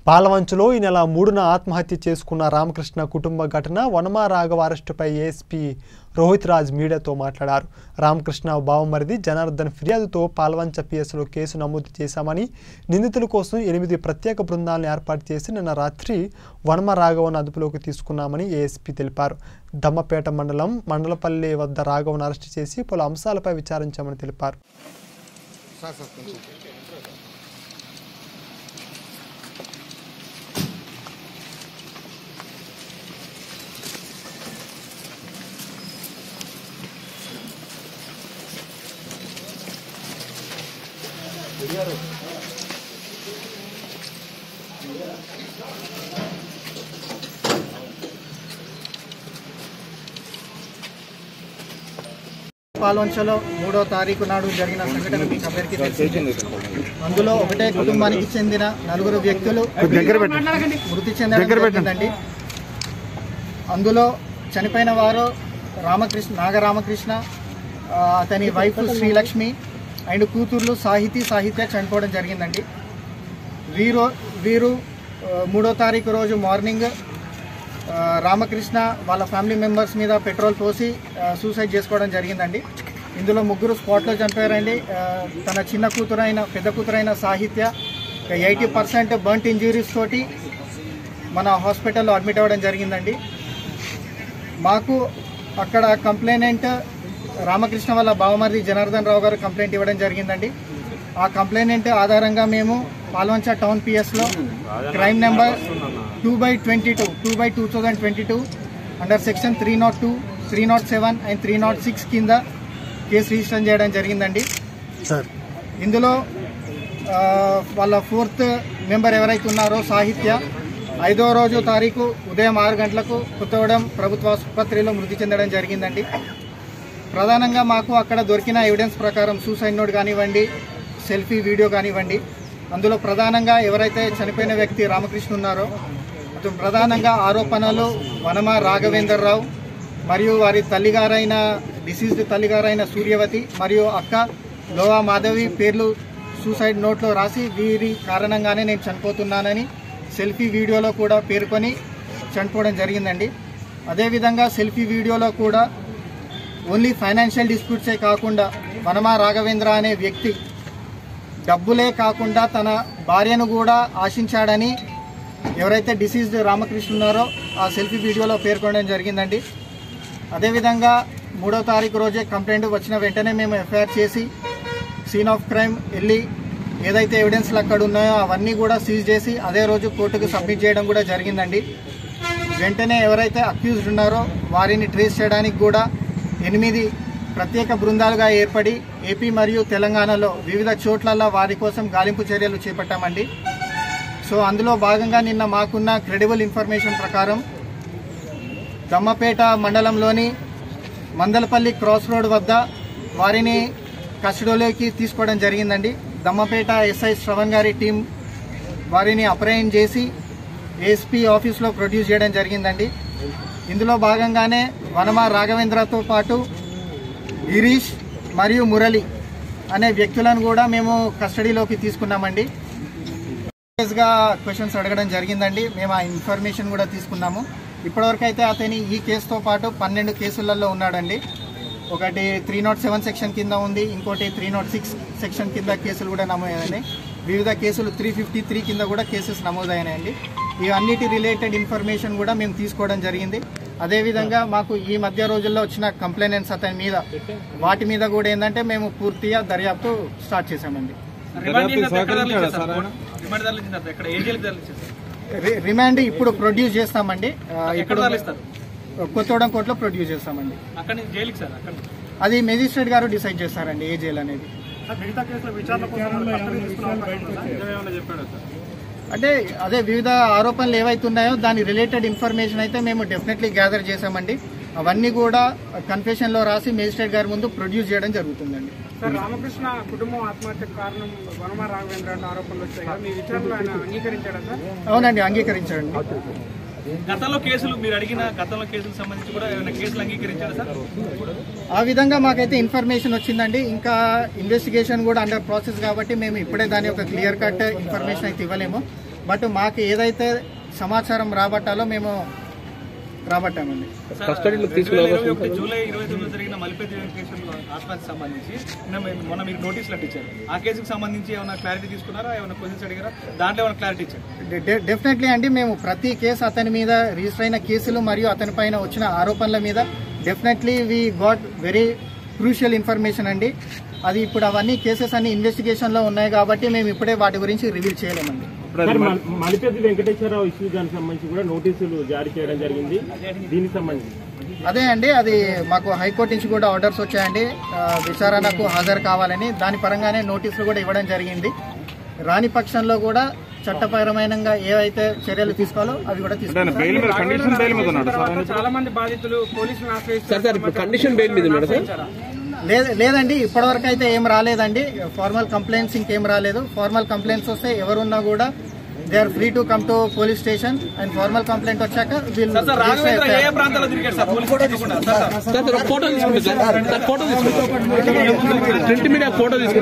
పాలవంచులో ఈ నెల మూడున ఆత్మహత్య చేసుకున్న రామకృష్ణ కుటుంబ ఘటన వనమా రాఘవ అరెస్టుపై ఏఎస్పీ రోహిత్ రాజ్ మీడియాతో మాట్లాడారు రామకృష్ణ బావమరిది జనార్దన్ ఫిర్యాదుతో పాల్వంచ పిఎస్లో కేసు నమోదు చేశామని నిందితుల కోసం ఎనిమిది ప్రత్యేక బృందాలను ఏర్పాటు చేసి నిన్న రాత్రి వనమ రాఘవన్ అదుపులోకి తీసుకున్నామని ఏఎస్పీ తెలిపారు దమ్మపేట మండలం మండలపల్లి వద్ద రాఘవన్ అరెస్టు చేసి పలు అంశాలపై విచారించామని తెలిపారు పాల్వంచలో మూడో తారీఖు నాడు జరిగిన సంఘటన మీకు అందరికీ తెలిసిందే అందులో ఒకటే కుటుంబానికి చెందిన నలుగురు వ్యక్తులు మృతి చెందడం జరిగిందండి అందులో చనిపోయిన వారు రామకృష్ణ నాగరామకృష్ణ ఆ, అతని వైఫ్ శ్రీలక్ష్మి అండ్ కూతుర్లు సాహితీ సాహిత్య చనిపోవడం జరిగిందండి వీరు వీరు ఆ, మూడో తారీఖు రోజు మార్నింగ్ ఆ, రామకృష్ణ వాళ్ళ ఫ్యామిలీ మెంబర్స్ మీద పెట్రోల్ పోసి ఆ, సూసైడ్ చేసుకోవడం జరిగిందండి ఇందులో ముగ్గురు స్పాట్లో చనిపోయారండి ఆ, తన చిన్న కూతురైన పెద్ద కూతురైన సాహిత్య ఎయిటీ పర్సెంట్ బంట్ ఇంజురీస్ తోటి మన హాస్పిటల్లో అడ్మిట్ అవ్వడం జరిగిందండి మాకు అక్కడ కంప్లైనెంట్ రామకృష్ణ వాళ్ళ బావమరిది జనార్దన్ రావు గారు కంప్లైంట్ ఇవ్వడం జరిగిందండి ఆ కంప్లైనెంట్ ఆధారంగా మేము పాల్వంచ టౌన్ పిఎస్లో crime number two by twenty two two by two thousand twenty two under section three nought two three nought seven and three nought six కింద కేసు రిజిస్టర్ చేయడం జరిగిందండి సార్ ఇందులో ఆ, వాళ్ళ ఫోర్త్ మెంబర్ ఎవరైతే ఉన్నారో సాహిత్య ఐదో రోజు తారీఖు ఉదయం ఆరు గంటలకు కొత్తగూడెం ప్రభుత్వ ఆసుపత్రిలో మృతి చెందడం జరిగిందండి ప్రధానంగా మాకు అక్కడ దొరికిన ఎవిడెన్స్ ప్రకారం సూసైడ్ నోట్ కానివ్వండి సెల్ఫీ వీడియో కానివ్వండి అందులో ప్రధానంగా ఎవరైతే చనిపోయిన వ్యక్తి రామకృష్ణ ఉన్నారో అతను ప్రధానంగా ఆరోపణలు వనమ రాఘవేందర్ రావు మరియు వారి తల్లిగారైన డిసీజ్డ్ తల్లిగారైన సూర్యవతి మరియు అక్క లోవా మాధవి పేర్లు సూసైడ్ నోట్లో రాసి వీరి కారణంగానే నేను చనిపోతున్నానని సెల్ఫీ వీడియోలో కూడా పేర్కొని చనిపోవడం జరిగిందండి అదేవిధంగా సెల్ఫీ వీడియోలో కూడా ఓన్లీ ఫైనాన్షియల్ డిస్ప్యూట్సే కాకుండా వనమా రాఘవేంద్ర అనే వ్యక్తి డబ్బులే కాకుండా తన భార్యను కూడా ఆశించాడని ఎవరైతే డిసీజ్డ్ రామకృష్ణ ఉన్నారో ఆ సెల్ఫీ వీడియోలో పేర్కొనడం జరిగిందండి అదేవిధంగా మూడో తారీఖు రోజే కంప్లైంట్ వచ్చిన వెంటనే మేము ఎఫ్ఐఆర్ చేసి సీన్ ఆఫ్ క్రైమ్ వెళ్ళి ఏదైతే ఎవిడెన్స్లు అక్కడ ఉన్నాయో అవన్నీ కూడా సీజ్ చేసి అదే రోజు కోర్టుకు సబ్మిట్ చేయడం కూడా జరిగిందండి వెంటనే ఎవరైతే అక్యూజ్డ్ ఉన్నారో వారిని ట్రేస్ చేయడానికి కూడా ఎనిమిది ప్రత్యేక బృందాలుగా ఏర్పడి ఏపీ మరియు తెలంగాణలో వివిధ చోట్లలో వారి కోసం గాలింపు చర్యలు చేపట్టామండి సో అందులో భాగంగా నిన్న మాకున్న క్రెడిబుల్ ఇన్ఫర్మేషన్ ప్రకారం దమ్మపేట మండలంలోని మందలపల్లి క్రాస్ రోడ్ వద్ద వారిని కస్టడీలోకి తీసుకోవడం జరిగిందండి దమ్మపేట ఎస్ఐ శ్రవణ్ గారి టీం వారిని అప్రయన్ చేసి ఏఎస్పీ ఆఫీస్లో ప్రొడ్యూస్ చేయడం జరిగిందండి ఇందులో భాగంగానే వనమ రాఘవేంద్రతో పాటు గిరీష్ మరియు మురళి అనే వ్యక్తులను కూడా మేము కస్టడీలోకి తీసుకున్నామండి గా క్వశ్చన్స్ అడగడం జరిగిందండి మేము ఆ ఇన్ఫర్మేషన్ కూడా తీసుకున్నాము ఇప్పటివరకు అయితే అతని ఈ కేసుతో పాటు పన్నెండు కేసులలో ఉన్నాడండి ఒకటి త్రీ నాట్ సెవెన్ సెక్షన్ కింద ఉంది ఇంకోటి త్రీ నాట్ సిక్స్ సెక్షన్ కింద కేసులు కూడా నమోదైనాయి వివిధ కేసులు త్రీ ఫిఫ్టీ త్రీ కింద కూడా కేసెస్ నమోదైనాయండి ఇవన్నిటి రిలేటెడ్ ఇన్ఫర్మేషన్ కూడా మేము తీసుకోవడం జరిగింది అదేవిధంగా మాకు ఈ మధ్య రోజుల్లో వచ్చిన కంప్లైనెంట్స్ అతని మీద వాటి మీద కూడా ఏంటంటే మేము పూర్తిగా దర్యాప్తు స్టార్ట్ చేశామండి రిమాండ్ చేసిన తర్వాత ఎక్కడ తరలించారు సార్ ఫోన్? రిమాండ్ తరలించిన తర్వాత ఎక్కడ ఏ జైలుకి తరలించారు సార్? రి- రిమాండ్ ఇప్పుడు ప్రొడ్యూస్ చేస్తామండి ఆ, ఎక్కడ ఇప్పుడు తరలిస్తారు కొత్తగూడెం కోర్టులో ప్రొడ్యూస్ చేస్తామండి అక్కడి నుంచి జైలుకి సార్ అక్కడ అది మెజిస్ట్రేట్ గారు డిసైడ్ చేస్తారండి ఏ జైలు అనేది మిగతా కేసులో విచారణ కోసం చెప్పాడు సార్ అంటే అదే వివిధ ఆరోపణలు ఏవైతే ఉన్నాయో దాని రిలేటెడ్ ఇన్ఫర్మేషన్ అయితే మేము డెఫినెట్లీ గ్యాదర్ చేశామండి అవన్నీ కూడా కన్ఫెషన్ లో రాసి మేజిస్ట్రేట్ గారి ముందు ప్రొడ్యూస్ చేయడం జరుగుతుందండి సార్ రామకృష్ణ కుటుంబం ఆత్మహత్యకు కారణం వనమ రాఘవేంద్ర అన్న ఆరోపణలు వచ్చాయి కదా మీ విచారణలో ఆయన అంగీకరించాడా సార్ అవునండి అంగీకరించండి గతంలో కేసులు మీరు అడిగిన గతంలో కేసులకు సంబంధించి కూడా ఏమైనా కేసులు అంగీకరించారా సార్ ఆ విధంగా మాకైతే ఇన్ఫర్మేషన్ వచ్చిందండి ఇంకా ఇన్వెస్టిగేషన్ కూడా అండర్ ప్రాసెస్ కాబట్టి మేము ఇప్పుడే దాని యొక్క క్లియర్ కట్ ఇన్ఫర్మేషన్ అయితే ఇవ్వలేము బట్ మాకు ఏదైతే సమాచారం రాబట్టాలో మేము రాబట్టామండి కస్టడీలో తీసుకుని జూలై ఇరవై తొమ్మిది జరిగిన మలిపేట కేసులో ఆత్మహత్యకు సంబంధించి నిన్న మేము- మొన్న మీకు నోటీసులు అంటే ఇచ్చారు ఆ కేసుకు సంబంధించి ఏమైనా క్లారిటీ తీసుకున్నారా ఏమైనా క్వశ్చన్స్ అడిగారా దాంట్లో ఏమైనా క్లారిటీ ఇచ్చారు డెఫినెట్లీ అండి మేము ప్రతి కేసు అతని మీద రిజిస్టర్ అయిన కేసులు మరియు అతని పైన వచ్చిన ఆరోపణల మీద definitely we got very crucial information అండి అది ఇప్పుడు అవన్నీ కేసెస్ అన్ని ఇన్వెస్టిగేషన్ లో ఉన్నాయి కాబట్టి మేము ఇప్పుడే వాటి గురించి రివీల్ చేయలేమండి సార్ మన- మలిపెద్ది వెంకటేశ్వరరావు ఇష్యూ దానికి సంబంధించి కూడా నోటీసులు జారీ చేయడం జరిగింది దీనికి సంబంధించి అదే అండి అది మాకు హైకోర్టు నుంచి కూడా ఆర్డర్స్ వచ్చాయండి ఆ, విచారణకు హాజరు కావాలని దాని పరంగానే నోటీసులు కూడా ఇవ్వడం జరిగింది రాని పక్షంలో కూడా చట్టపరమైన ఏవైతే చర్యలు తీసుకోవాలో అవి కూడా తీసుకుంటాం తర్వాత చాలా మంది బాధితులు పోలీసులను ఆశ్రయిస్తారు సార్ సార్ ఇప్పుడు కండిషన్ బెయిల్ మీద ఉన్నాడు సార్ లేదు లేదండి ఇప్పటివరకు అయితే ఏం రాలేదండి ఫార్మల్ కంప్లైంట్స్ ఇంకేం రాలేదు ఫార్మల్ కంప్లైంట్స్ వస్తే ఎవరున్నా కూడా they are free to come to police station and formal complaint వచ్చాక వీళ్ళు సార్ సార్ రాఘవేంద్ర ఏ ఏ ప్రాంతాల్లో తిరిగాడు సార్ పోలీసులు పట్టుకున్నారు. సార్ సార్ సార్ సార్ ఒక ఫోటో తీసుకుంటారు సార్ సార్ ఫోటో తీసుకుంటారు ప్రింట్ మీడియా ఫోటో తీసుకుంటారు